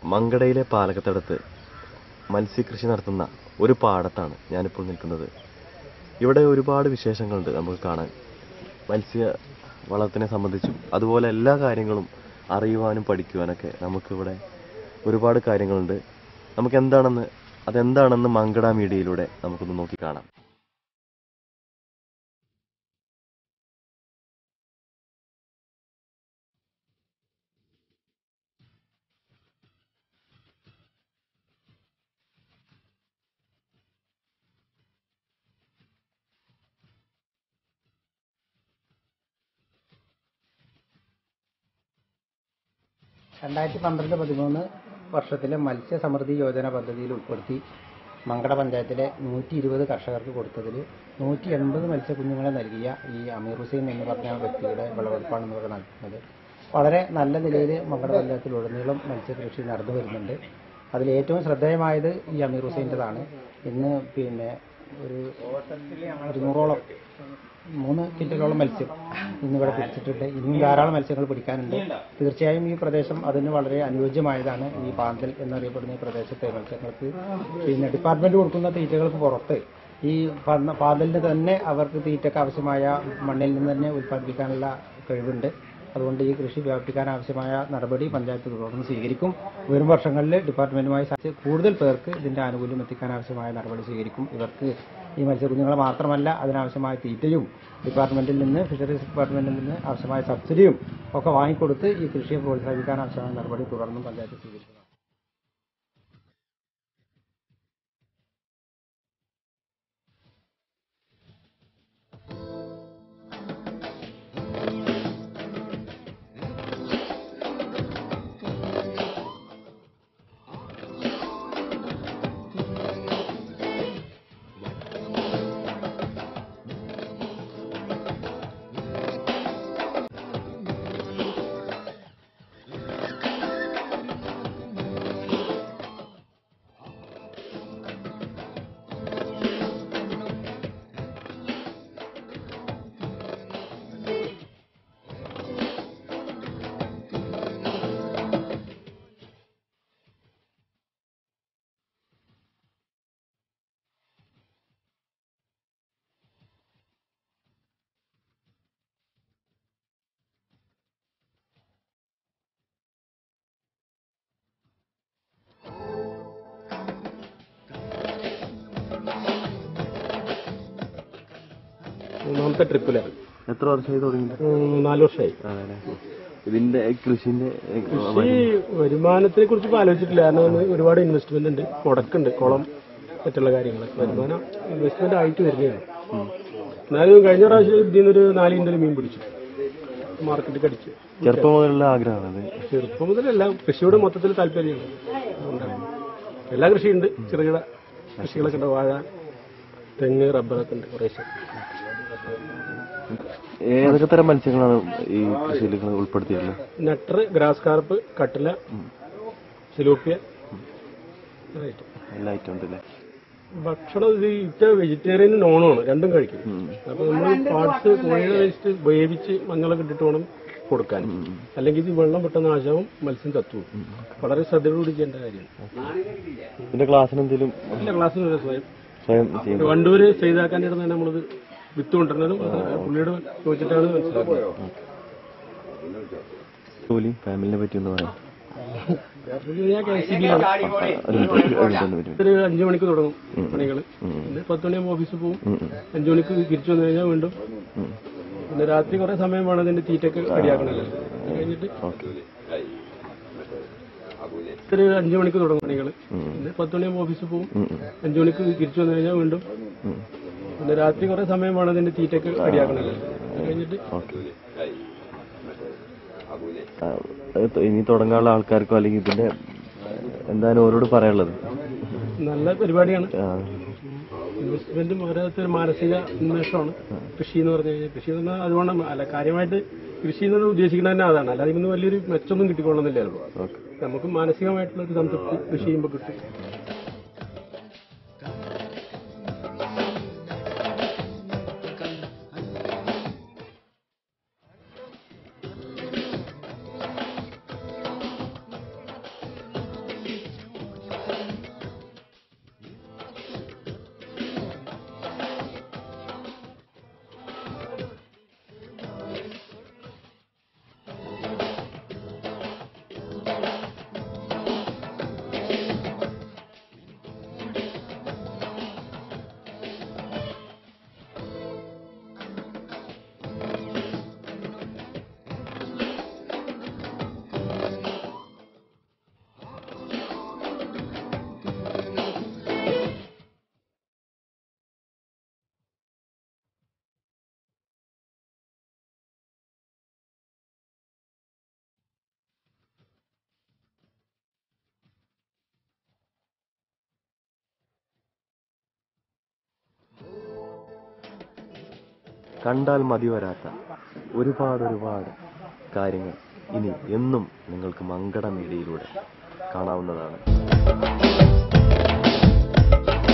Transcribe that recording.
മങ്കടയിലെ പാലക്കത്തടുത്ത് മത്സ്യകൃഷി നടത്തുന്ന ഒരു പാടത്താണ് ഞാനിപ്പോൾ നിൽക്കുന്നത് ഇവിടെ ഒരുപാട് വിശേഷങ്ങളുണ്ട് നമുക്ക് കാണാൻ മത്സ്യ വളത്തിനെ സംബന്ധിച്ചും അതുപോലെ എല്ലാ കാര്യങ്ങളും അറിയുവാനും പഠിക്കുവാനൊക്കെ നമുക്കിവിടെ ഒരുപാട് കാര്യങ്ങളുണ്ട് നമുക്ക് എന്താണെന്ന് അതെന്താണെന്ന് മങ്കട മീഡിയയിലൂടെ നമുക്കൊന്ന് നോക്കി കാണാം രണ്ടായിരത്തി പന്ത്രണ്ട് പതിമൂന്ന് വർഷത്തിലെ മത്സ്യസമൃദ്ധി യോജന പദ്ധതിയിൽ ഉൾപ്പെടുത്തി മങ്കട പഞ്ചായത്തിലെ നൂറ്റി ഇരുപത് കർഷകർക്ക് കൊടുത്തതിൽ നൂറ്റി എൺപത് മത്സ്യക്കുഞ്ഞുങ്ങളെ നൽകിയ ഈ അമീർ ഹുസൈൻ എന്ന് പറഞ്ഞ വ്യക്തിയുടെ വിളവെടുപ്പാണ് ഇവിടെ നടത്തുന്നത് വളരെ നല്ല നിലയിൽ മങ്കട പഞ്ചായത്തിലുടനീളം മത്സ്യകൃഷി നടന്നു വരുന്നുണ്ട് അതിൽ ഏറ്റവും ശ്രദ്ധേയമായത് ഈ അമീർ ഹുസൈൻ്റെതാണ് ഇന്ന് പിന്നെ ഒരു ഇരുന്നൂറോളം മൂന്ന് കിൻറ്റലോളം മത്സ്യം ഇന്നിവിടെ പിടിച്ചിട്ടുണ്ട് ഇനിയും ധാരാളം മത്സ്യങ്ങൾ പിടിക്കാനുണ്ട് തീർച്ചയായും ഈ പ്രദേശം അതിന് വളരെ അനുയോജ്യമായതാണ് ഈ പാന്തൽ എന്നറിയപ്പെടുന്ന ഈ പ്രദേശത്തെ മത്സ്യങ്ങൾക്ക് പിന്നെ ഡിപ്പാർട്ട്മെന്റ് കൊടുക്കുന്ന തീറ്റകൾക്ക് പുറത്ത് ഈ പന്ന- പാന്തലിന് തന്നെ അവർക്ക് തീറ്റയ്ക്ക് ആവശ്യമായ മണ്ണിൽ നിന്ന് തന്നെ ഉൽപ്പാദിപ്പിക്കാനുള്ള കഴിവുണ്ട് അതുകൊണ്ട് ഈ കൃഷി വ്യാപിപ്പിക്കാൻ ആവശ്യമായ നടപടി പഞ്ചായത്ത് തുടർന്ന് സ്വീകരിക്കും വരും വർഷങ്ങളിൽ ഡിപ്പാർട്ട്മെന്റുമായി സഹകരിച്ച് കൂടുതൽ പേർക്ക് ഇതിന്റെ ആനുകൂല്യം എത്തിക്കാൻ ആവശ്യമായ നടപടി സ്വീകരിക്കും ഇവർക്ക് ഈ മത്സ്യക്കുഞ്ഞുങ്ങളെ മാത്രമല്ല അതിനാവശ്യമായ തീറ്റയും ഡിപ്പാർട്ട്മെന്റിൽ നിന്ന് ഫിഷറീസ് ഡിപ്പാർട്ട്മെന്റിൽ നിന്ന് ആവശ്യമായ സബ്സിഡിയും ഒക്കെ വാങ്ങിക്കൊടുത്ത് ഈ കൃഷിയെ പ്രോത്സാഹിപ്പിക്കാൻ ആവശ്യമായ നടപടി തുടർന്നും പഞ്ചായത്ത് സ്വീകരിക്കും മൂന്നാമത്തെ ട്രിപ്പിലാണ് എത്ര വർഷമായി തുടങ്ങി നാല് വർഷമായി അതല്ലേ ഇതിന്റെ കൃഷിന്റെ ഏ, ഈ വരുമാനത്തിനെ കുറിച്ച് ഇപ്പൊ ആലോചിച്ചിട്ടില്ല കാരണം ഒന്ന് ഒരുപാട് ഇൻവെസ്റ്റ്മെന്റ് ഉണ്ട് മുടക്കുണ്ട് കുളം മറ്റുള്ള കാര്യങ്ങൾ വരുമാനം ഇൻവെസ്റ്റ്മെന്റ് ആയിട്ട് വരികയാണ് എന്നാലും കഴിഞ്ഞ പ്രാവശ്യം ഇതിൽ നിന്നൊരു നാല് കിൻഡൽ മീൻ പിടിച്ചു മാർക്കറ്റിൽ കടിച്ചു ചെറുപ്പം മുതലുള്ള ആഗ്രഹമാണ് ചെറുപ്പം മുതലല്ല കൃഷിയോട് മൊത്തത്തിൽ താല്പര്യമാണ് അതുകൊണ്ടാണ്. എല്ലാ കൃഷിയുണ്ട് ചെറുകിട കൃഷികളൊക്കെ ഉണ്ട് വാഴ തെങ്ങ് റബ്ബറൊക്കെ ഉണ്ട് കുറേശ്ശെ ഏതൊക്കെ തരം മത്സ്യങ്ങളാണ് ഈ കൃഷിയിൽ നിങ്ങൾ ഉൾപ്പെടുത്തിയിട്ടുള്ളത് നട്ടർ ഗ്രാസ് കാർപ്പ് കട്ടില സിലോപ്പിയ റൈറ്റ് എല്ലാ ഐറ്റം ഉണ്ട് അല്ലേ ഭക്ഷണം ഇത് ഇറ്റ വെജിറ്റേറിയനും നോണുമാണ് രണ്ടും കഴിക്കും അപ്പൊ നമ്മൾ പാർട്സ് കോഴിയുടെ വേസ്റ്റ് വേവിച്ച് മഞ്ഞളൊക്കെ ഇട്ടിട്ട് വേണം കൊടുക്കാൻ അല്ലെങ്കിൽ ഇത് വെള്ളം പെട്ടെന്ന് നാശവും മത്സ്യം ചത്തു വളരെ ശ്രദ്ധയോടുകൂടി ചെയ്യേണ്ട കാര്യമാണ് ഇതിന്റെ ക്ലാസ്സിന് എന്തെങ്കിലും എല്ലാ ക്ലാസ്സിലും ഒരു സ്വയം സ്വയം ചെയ്യുന്നു വണ്ടൂര് ചെയ്താക്കാൻ ഇടുന്ന നമ്മളത് വിത്ത് കൊണ്ടുവരുന്നതും പുള്ളിയോട് ചോദിച്ചിട്ടാണ് മനസ്സിലാക്കുന്നത് ജോലി ഫാമിലിനെ പറ്റി ഒന്ന് പറയാം ഞാൻ കെ സി ബി ആണ് ഒരു മിനിറ്റ്, ഒരു മിനിറ്റ്, ഒരു മിനിറ്റ്. ഒരു അഞ്ചു മണിക്ക് തുടങ്ങും പണികള് പിന്നെ പത്ത് മണിയാകുമ്പോൾ ഓഫീസിൽ പോകും അഞ്ചു മണിക്ക് തിരിച്ചു വന്നു കഴിഞ്ഞാൽ വീണ്ടും പിന്നെ രാത്രി കുറെ സമയം വേണം ഇതിന്റെ തീറ്റൊക്കെ റെഡിയാക്കണല്ലോ അത് കഴിഞ്ഞിട്ട് ഒരു അഞ്ചു മണിക്ക് തുടങ്ങും പണികള് പിന്നെ പത്ത് മണിയാകുമ്പോൾ ഓഫീസിൽ പോകും അഞ്ചു മണിക്ക് തിരിച്ചു വന്നു കഴിഞ്ഞാൽ വീണ്ടും പിന്നെ രാത്രി കുറെ സമയം വേണം ഇതിന്റെ തീറ്റൊക്കെ റെഡിയാക്കണല്ലോ അത് കഴിഞ്ഞിട്ട് ആ, അത് ഇനി തുടങ്ങാനുള്ള ആൾക്കാർക്കോ അല്ലെങ്കിൽ ഇതിന്റെ എന്താണ് ഓരോട് പറയാനുള്ളത് നല്ല പരിപാടിയാണ് ആ, ഇൻവെസ്റ്റ്മെന്റും ഓരോരുത്തർ മാനസിക ഉന്മേഷമാണ് കൃഷി എന്ന് പറഞ്ഞു കഴിഞ്ഞാൽ കൃഷി എന്ന് പറഞ്ഞാൽ അതുകൊണ്ട് അല്ല കാര്യമായിട്ട് കൃഷി എന്ന് ഉദ്ദേശിക്കുന്നത് തന്നെ അതാണ് അല്ലാതെ ഇന്ന് വലിയൊരു മെച്ചമൊന്നും കിട്ടിക്കൊള്ളുന്നില്ല ചിലപ്പോൾ ഓക്കെ നമുക്ക് മാനസികമായിട്ടുള്ള ഒരു സംതൃപ്തി കൃഷി ചെയ്യുമ്പോൾ കിട്ടും കണ്ടാൽ മതി വരാത്ത ഒരുപാട് ഒരുപാട് കാര്യങ്ങൾ ഇനി എന്നും നിങ്ങൾക്ക് മങ്കട മീഡിയയിലൂടെ കാണാവുന്നതാണ്